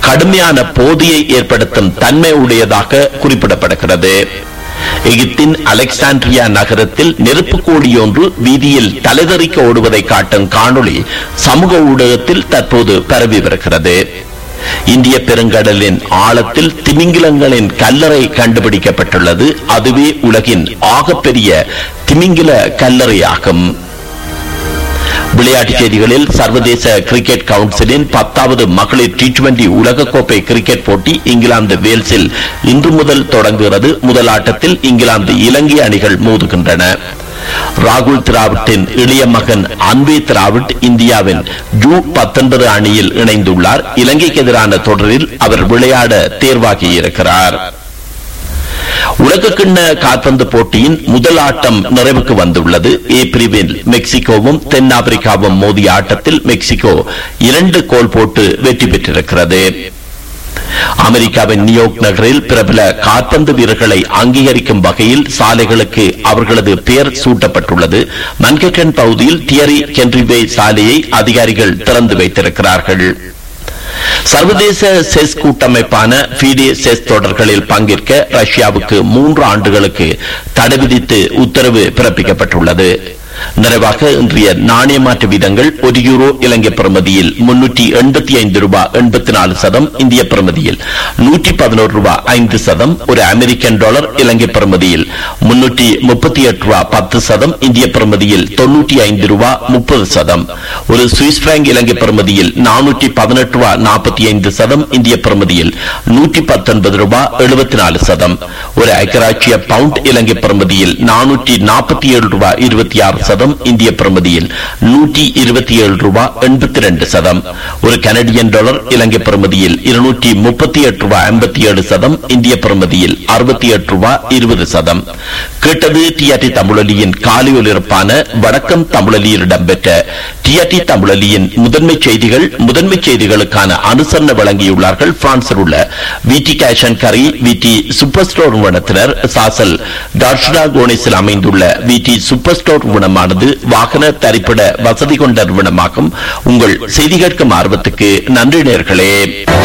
கடுமையான போதியை ஏற்படுத்தும் தன்மை உடையதாக குறிப்பிடப்படுகிறது எகிப்தின் அலெக்சாண்ட்ரியா நகரத்தில் நெருப்பு கோடியொன்று வீதியில் தலைதறிக்க ஓடுவதை காட்டும் காணொளி சமூக ஊடகத்தில் தற்போது பரவி வருகிறது இந்திய பெருங்கடலின் ஆழத்தில் திமிங்கிலங்களின் கல்லறை கண்டுபிடிக்கப்பட்டுள்ளது அதுவே உலகின் ஆகப்பெரிய திமிங்கில கல்லறையாகும் விளையாட்டுச் செய்திகளில் சர்வதேச கிரிக்கெட் கவுன்சிலின் பத்தாவது மகளிர் டி டுவெண்டி உலகக்கோப்பை கிரிக்கெட் போட்டி இங்கிலாந்து வேல்ஸில் இன்று முதல் தொடங்குகிறது முதல் ஆட்டத்தில் இங்கிலாந்து இலங்கை அணிகள் மோதுகின்றன ராகுல் திராவிட்டின் இளைய மகன் அன்வே திராவிட் இந்தியாவின் ஜூ பத்தொன்பது அணியில் இணைந்துள்ளார் இலங்கைக்கு எதிரான தொடரில் அவர் விளையாட தேர்வாகியிருக்கிறார் உலகக்கிண்ண கால்பந்து போட்டியின் முதல் ஆட்டம் நிறைவுக்கு வந்துள்ளது ஏ பிரிவில் மெக்சிகோவும் தென்னாப்பிரிக்காவும் மோதிய ஆட்டத்தில் மெக்சிகோ இரண்டு கோல் போட்டு வெற்றி பெற்றிருக்கிறது அமெரிக்காவின் நியூயார்க் நகரில் பிரபல கால்பந்து வீரர்களை அங்கீகரிக்கும் வகையில் சாலைகளுக்கு அவர்களது பெயர் சூட்டப்பட்டுள்ளது மன்கட்டன் பகுதியில் தியரி கென்ரிவே சாலையை அதிகாரிகள் திறந்து வைத்திருக்கிறார்கள் சர்வதேச செஸ் கூட்டமைப்பான ஃபீடே செஸ் தொடர்களில் பங்கேற்க ரஷ்யாவுக்கு மூன்று ஆண்டுகளுக்கு தடை விதித்து உத்தரவு பிறப்பிக்கப்பட்டுள்ளது நிறைவாக இன்றைய நாணய மாற்று வீதங்கள் ஒரு யூரோ இலங்கை பிரமதியில் முன்னூற்றி எண்பத்தி ஐந்து ரூபாய் எண்பத்தி நாலு சதம் இந்திய பிரமதியில் நூற்றி பதினோரு ரூபாய் ஐந்து சதம் ஒரு அமெரிக்கன் டாலர் இலங்கை பிரமதியில் முன்னூற்றி முப்பத்தி எட்டு ரூபாய் பத்து சதம் இந்திய பிரமதியில் தொன்னூற்றி ஐந்து ரூபாய் முப்பது சதம் ஒரு சுவிஸ் பிராங்க் இலங்கை பிரமதியில் நானூற்றி பதினெட்டு ரூபாய் நாற்பத்தி ஐந்து சதம் இந்திய பிரமதியில் நூற்றி பத்தொன்பது ரூபாய் எழுபத்தி நாலு சதம் ஒரு ஐக்கராட்சிய பவுண்ட் இலங்கை பிரமதியில் நானூற்றி நாற்பத்தி ஏழு ரூபாய் இருபத்தி ஆறு சதம் இந்திய பிரமதியில் நூற்றி இருபத்தி ஏழு ரூபாய் எண்பத்தி ரெண்டு சதம் ஒரு கனடியன் டாலர் இலங்கை பிரமதியில் இருநூற்றி முப்பத்தி எட்டு ரூபாய் ஐம்பத்தி ஏழு சதம் இந்திய பிரமதியில் அறுபத்தி எட்டு ரூபாய் இருபது சதம் கேட்டது டிஆர்டி தமிழொலியின் காலை ஒலிபரப்பான வடக்கம் தமிழொலியில் இடம்பெற்ற டிஆர்டி தமிழொலியின் முதன்மை செய்திகள் முதன்மை செய்திகளுக்கான அனுசரணை வழங்கியுள்ளார்கள் பிரான்சில் உள்ள விடி கேஷ் அண்ட் கரி விடி சூப்பர் ஸ்டோர் நிறுவனத்தினர் சாசல் டார்ஷுடா கோனிஸில் அமைந்துள்ள விடி சூப்பர் ஸ்டோர் நிறுவனமானது வாகன தரிப்பிட வசதி கொண்ட நிறுவனமாகும் உங்கள் செய்தி கேட்கும் ஆர்வத்துக்கு நன்றி நேர்களே